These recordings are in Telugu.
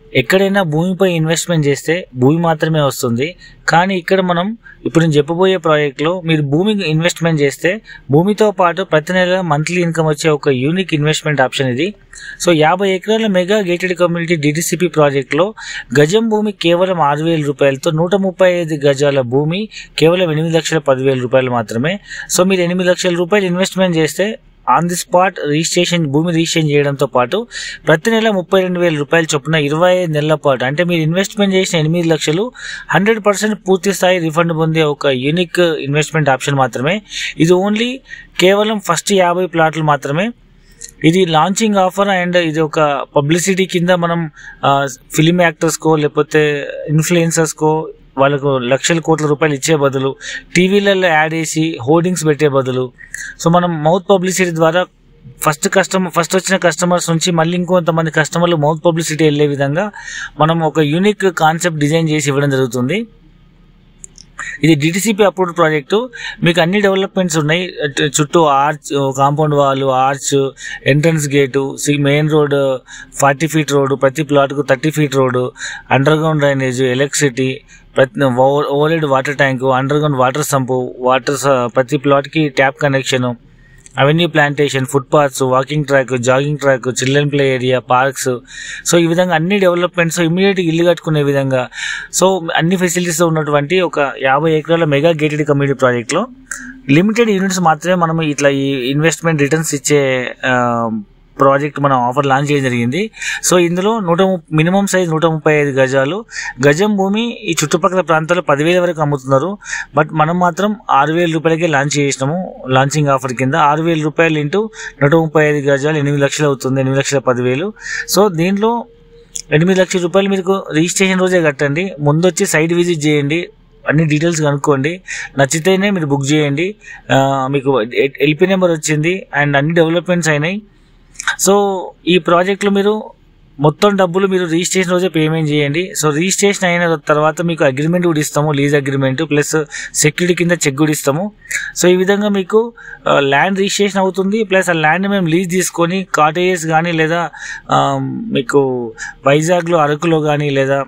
ఎక్కడైనా భూమిపై ఇన్వెస్ట్మెంట్ చేస్తే భూమి మాత్రమే వస్తుంది కానీ ఇక్కడ మనం ఇప్పుడు నేను చెప్పబోయే ప్రాజెక్ట్లో మీరు భూమి ఇన్వెస్ట్మెంట్ చేస్తే భూమితో పాటు ప్రతి నెల మంత్లీ ఇన్కమ్ వచ్చే ఒక యూనిక్ ఇన్వెస్ట్మెంట్ ఆప్షన్ ఇది సో యాభై ఎకరాల మెగా గేటెడ్ కమ్యూనిటీ డిటిసిపి ప్రాజెక్ట్లో గజం భూమి కేవలం ఆరు వేల రూపాయలతో నూట ముప్పై ఐదు గజాల భూమి కేవలం ఎనిమిది లక్షల పదివేల రూపాయలు మాత్రమే సో మీరు ఎనిమిది లక్షల రూపాయలు ఇన్వెస్ట్మెంట్ చేస్తే ఆన్ ది స్పాట్ రిజిస్ట్రేషన్ భూమి రిజిస్ట్రేషన్ చేయడంతో పాటు ప్రతి నెల ముప్పై రెండు వేల రూపాయల చొప్పున ఇరవై ఐదు నెలల పాటు అంటే మీరు ఇన్వెస్ట్మెంట్ చేసిన ఎనిమిది లక్షలు హండ్రెడ్ పర్సెంట్ పూర్తి స్థాయి రిఫండ్ పొందే ఒక యూనిక్ ఇన్వెస్ట్మెంట్ ఆప్షన్ మాత్రమే ఇది ఓన్లీ కేవలం ఫస్ట్ యాభై ప్లాట్లు మాత్రమే ఇది లాంచింగ్ ఆఫర్ అండ్ ఇది ఒక పబ్లిసిటీ కింద మనం ఫిలిం యాక్టర్స్కో లేకపోతే ఇన్ఫ్లుయెన్సర్స్కో వాళ్ళకు లక్షల కోట్ల రూపాయలు ఇచ్చే బదులు టీవీలలో యాడ్ వేసి హోర్డింగ్స్ పెట్టే బదులు సో మనం మౌత్ పబ్లిసిటీ ద్వారా ఫస్ట్ కస్టమర్ ఫస్ట్ వచ్చిన కస్టమర్స్ నుంచి మళ్ళీ ఇంకొంతమంది కస్టమర్లు మౌత్ పబ్లిసిటీ వెళ్ళే విధంగా మనం ఒక యూనిక్ కాన్సెప్ట్ డిజైన్ చేసి ఇవ్వడం జరుగుతుంది ఇది డిటిసిపి అప్రూవ్డ్ ప్రాజెక్టు మీకు అన్ని డెవలప్మెంట్స్ ఉన్నాయి అటు- చుట్టూ arch compound wall arch entrance gate main road forty feet road ప్రతి ప్లాట్కు thirty feet road underground drainage electricity ప్రతి overhead water tank underground water sump water ప్రతి ప్లాట్కి tap connection avenue plantation footpaths walking track jogging track children play area parks so ఈ విధంగా అన్ని డెవలప్మెంట్స్ ఇమీడియట్గా ఇల్లు కట్టుకునే విధంగా సో అన్ని ఫెసిలిటీస్ ఉన్నటువంటి ఒక యాభై ఎకరాల మెగా గేటెడ్ కమ్యూనిటీ ప్రాజెక్ట్లో లిమిటెడ్ యూనిట్స్ మాత్రమే మనం ఇట్లా ఈ ఇన్వెస్ట్మెంట్ రిటర్న్స్ ఇచ్చే ప్రాజెక్ట్ మనం ఆఫర్ లాంచ్ చేయడం జరిగింది సో ఇందులో నూట మినిమం సైజ్ నూట ముప్పై ఐదు గజాలు గజం భూమి ఈ చుట్టుపక్కల ప్రాంతాల్లో పదివేల వరకు అమ్ముతున్నారు బట్ మనం మాత్రం ఆరు వేల రూపాయలకే లాంచ్ చేసినాము లాంచింగ్ ఆఫర్ కింద ఆరు వేల రూపాయలు ఇంటూ నూట ముప్పై ఐదు గజాలు ఎనిమిది లక్షలు అవుతుంది ఎనిమిది లక్షల పదివేలు సో దీంట్లో ఎనిమిది లక్షల రూపాయలు మీకు రిజిస్ట్రేషన్ రోజే కట్టండి ముందు వచ్చి సైట్ విజిట్ చేయండి అన్ని డీటెయిల్స్ కనుక్కోండి నచ్చితేనే మీరు బుక్ చేయండి ఆ, మీకు ఎల్పీ నెంబర్ వచ్చింది అండ్ అన్ని డెవలప్మెంట్స్ అయినాయి సో ఈ ప్రాజెక్ట్లో మీరు మొత్తం డబ్బులు మీరు రిజిస్ట్రేషన్ రోజే పేమెంట్ చేయండి సో రిజిస్ట్రేషన్ అయిన తర్వాత మీకు అగ్రిమెంట్ కూడా ఇస్తాము లీజ్ అగ్రిమెంట్ ప్లస్ సెక్యూరిటీ కింద చెక్ కూడా ఇస్తాము సో ఈ విధంగా మీకు ల్యాండ్ రిజిస్ట్రేషన్ అవుతుంది ప్లస్ ఆ ల్యాండ్ మేము లీజ్ తీసుకొని కాటేజెస్ కానీ లేదా ఆ, మీకు వైజాగ్లో అరకులో కానీ లేదా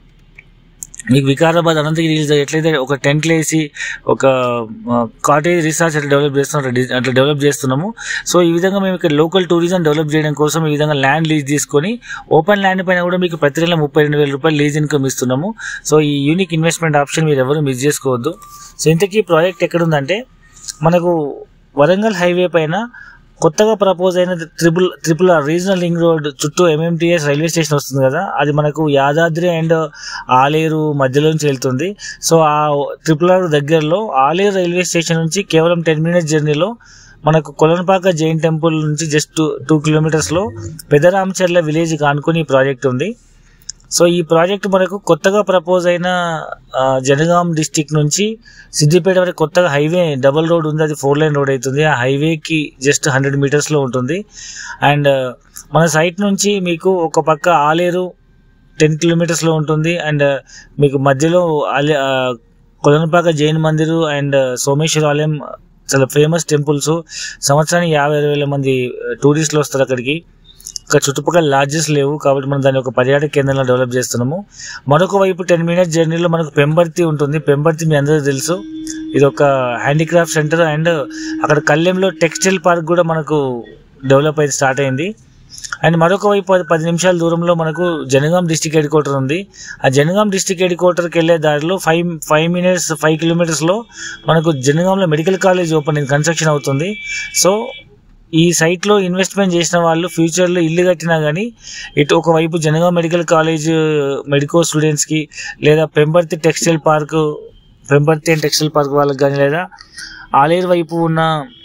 మీకు వికారాబాద్ అనంతగిరి హిల్స్ ఎట్లయితే ఒక టెంట్లు వేసి ఒక కాటేజ్ రిసార్ట్స్ అట్లా డెవలప్ చేస్తున్నాం అట్లా డి- అట్లా డెవలప్ చేస్తున్నాము సో ఈ విధంగా మేము ఇక్కడ లోకల్ టూరిజం డెవలప్ చేయడం కోసం ఈ విధంగా ల్యాండ్ లీజ్ తీసుకొని ఓపెన్ ల్యాండ్ పైన కూడా మీకు ప్రతి నెల ముప్పై రెండు వేల రూపాయలు లీజ్ ఇన్కమ్ ఇస్తున్నాము సో ఈ యూనిక్ ఇన్వెస్ట్మెంట్ ఆప్షన్ మీరు ఎవరు మిస్ చేసుకోవద్దు సో ఇంతకీ ప్రాజెక్ట్ ఎక్కడుందంటే మనకు వరంగల్ హైవే పైన కొత్తగా ప్రపోజ్ అయిన triple triple R regional ring road చుట్టూ ఎంఎంటీఎస్ రైల్వే స్టేషన్ వస్తుంది కదా అది మనకు యాదాద్రి అండ్ ఆలేరు మధ్యలో నుంచి వెళ్తుంది సో ఆ ట్రిపుల్ ఆర్ దగ్గరలో ఆలేరు రైల్వే స్టేషన్ నుంచి కేవలం టెన్ మినిట్స్ జర్నీలో మనకు కొలనపాక జైన్ టెంపుల్ నుంచి జస్ట్ టూ కిలోమీటర్స్లో పెదరామచర్ల విలేజ్ కానుకొని ఈ ప్రాజెక్ట్ ఉంది సో ఈ ప్రాజెక్ట్ మనకు కొత్తగా ప్రపోజ్ అయిన ఆ, జనగాం డిస్టిక్ నుంచి సిద్దిపేట వరకు కొత్తగా హైవే డబుల్ రోడ్ ఉంది అది ఫోర్ లైన్ రోడ్ అవుతుంది ఆ హైవేకి జస్ట్ హండ్రెడ్ మీటర్స్లో ఉంటుంది అండ్ మన సైట్ నుంచి మీకు ఒక పక్క ఆలేరు టెన్ కిలోమీటర్స్లో ఉంటుంది అండ్ మీకు మధ్యలో ఆలే ఆ, కొలనపాక జైన్ మందిరు అండ్ సోమేశ్వర ఆలయం చాలా ఫేమస్ టెంపుల్స్ సంవత్సరానికి యాభై వేల మంది టూరిస్టులు వస్తారు అక్కడికి ఇక్కడ చుట్టుపక్కల లాడ్జెస్ లేవు కాబట్టి మనం దాన్ని ఒక పర్యాటక కేంద్రంలో డెవలప్ చేస్తున్నాము మరొక వైపు టెన్ మినిట్స్ జర్నీలో మనకు పెంబర్తి ఉంటుంది పెంబర్తి మీ అందరికీ తెలుసు ఇది ఒక హ్యాండిక్రాఫ్ట్ సెంటర్ అండ్ అక్కడ కళ్యాణ్లో టెక్స్టైల్ పార్క్ కూడా మనకు డెవలప్ అయితే స్టార్ట్ అయింది అండ్ మరొక వైపు పది పది నిమిషాల దూరంలో మనకు జనగాం డిస్టిక్ హెడ్ క్వార్టర్ ఉంది ఆ జనగాం డిస్టిక్ హెడ్ క్వార్టర్కి వెళ్ళే దారిలో ఫైవ్ ఫైవ్ మినిట్స్ ఫైవ్ కిలోమీటర్స్లో మనకు జనగాంలో మెడికల్ కాలేజ్ ఓపెన్ కన్స్ట్రక్షన్ అవుతుంది సో ఈ సైట్లో ఇన్వెస్ట్మెంట్ చేసిన వాళ్ళు ఫ్యూచర్లో ఇల్లు కట్టినా కానీ ఇటు ఒకవైపు జనగాం మెడికల్ కాలేజ్ మెడికో స్టూడెంట్స్కి లేదా Pemberthi textile park Pemberthi and textile park వాళ్ళకి కానీ లేదా ఆలేరు వైపు ఉన్న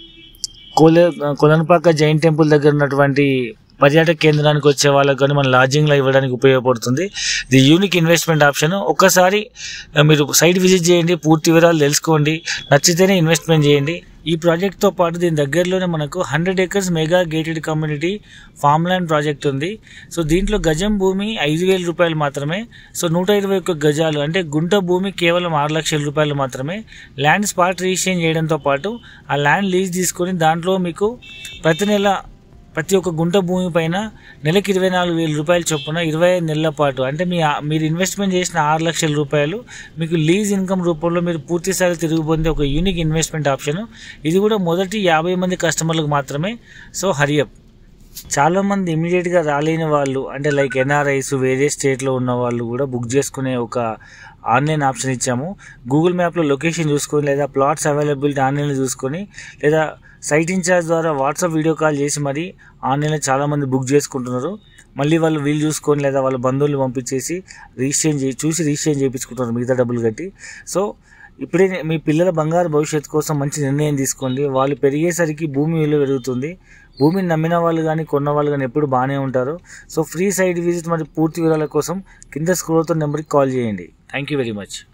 కోల కొలనపాక జైన్ టెంపుల్ దగ్గర ఉన్నటువంటి పర్యాటక కేంద్రానికి వచ్చే వాళ్ళకి కానీ మన లాడ్జింగ్లో ఇవ్వడానికి ఉపయోగపడుతుంది ఇది యూనిక్ ఇన్వెస్ట్మెంట్ ఆప్షన్ ఒక్కసారి ఆ, మీరు సైట్ విజిట్ చేయండి పూర్తి వివరాలు తెలుసుకోండి నచ్చితేనే ఇన్వెస్ట్మెంట్ చేయండి ఈ ప్రాజెక్ట్తో పాటు దీని దగ్గరలోనే మనకు hundred acres mega gated community farm land project ఉంది సో దీంట్లో గజం భూమి ఐదు వేల రూపాయలు మాత్రమే సో నూట ఇరవై ఒక్క గజాలు అంటే గుంట భూమి కేవలం ఆరు లక్షల రూపాయలు మాత్రమే ల్యాండ్ స్పాట్ రిజిస్ట్రేషన్ చేయడంతో పాటు ఆ ల్యాండ్ లీజ్ తీసుకొని దాంట్లో మీకు ప్రతి నెల ప్రతి ఒక్క గుంట భూమి పైన నెలకి ఇరవై నాలుగు వేల రూపాయల చొప్పున ఇరవై ఐదు నెలల పాటు అంటే మీ ఆ- మీరు ఇన్వెస్ట్మెంట్ చేసిన ఆరు లక్షల రూపాయలు మీకు లీజ్ ఇన్కమ్ రూపంలో మీరు పూర్తిసారి తిరిగి పొందే ఒక యూనిక్ ఇన్వెస్ట్మెంట్ ఆప్షన్ ఇది కూడా మొదటి యాభై మంది కస్టమర్లకు మాత్రమే సో హరియప్ చాలా మంది ఇమీడియట్ గా రాలేని వాళ్ళు అంటే లైక్ ఎన్ఆర్ఐస్ వేరే స్టేట్ లో ఉన్న వాళ్ళు కూడా బుక్ చేసుకునే ఒక ఆన్లైన్ ఆప్షన్ ఇచ్చాము గూగుల్ మ్యాప్ లో లొకేషన్ చూసుకొని లేదా ప్లాట్స్ అవైలబిలిటీ ఆన్లైన్ లో చూసుకొని లేదా సైట్ ఇన్ఛార్జ్ ద్వారా వాట్సాప్ వీడియో కాల్ చేసి మరి ఆన్లైన్లో చాలా మంది బుక్ చేసుకుంటున్నారు మళ్ళీ వాళ్ళు వీలు చూసుకొని లేదా వాళ్ళ బంధువులు పంపించేసి రిజిస్ట్రేషన్ చే చూసి రిజిస్ట్రేషన్ చేయించుకుంటున్నారు మిగతా డబ్బులు కట్టి సో ఇప్పుడే మీ పిల్లల బంగారు భవిష్యత్తు కోసం మంచి నిర్ణయం తీసుకోండి వాళ్ళు పెరిగేసరికి భూమి విలువ పెరుగుతుంది భూమిని నమ్మిన వాళ్ళు కానీ కొన్న వాళ్ళు కానీ ఎప్పుడు బాగానే ఉంటారు సో ఫ్రీ సైట్ విజిట్ మరి పూర్తి వివరాల కోసం కింద స్క్రోల్తో నెంబర్కి కాల్ చేయండి థ్యాంక్ యూ వెరీ మచ్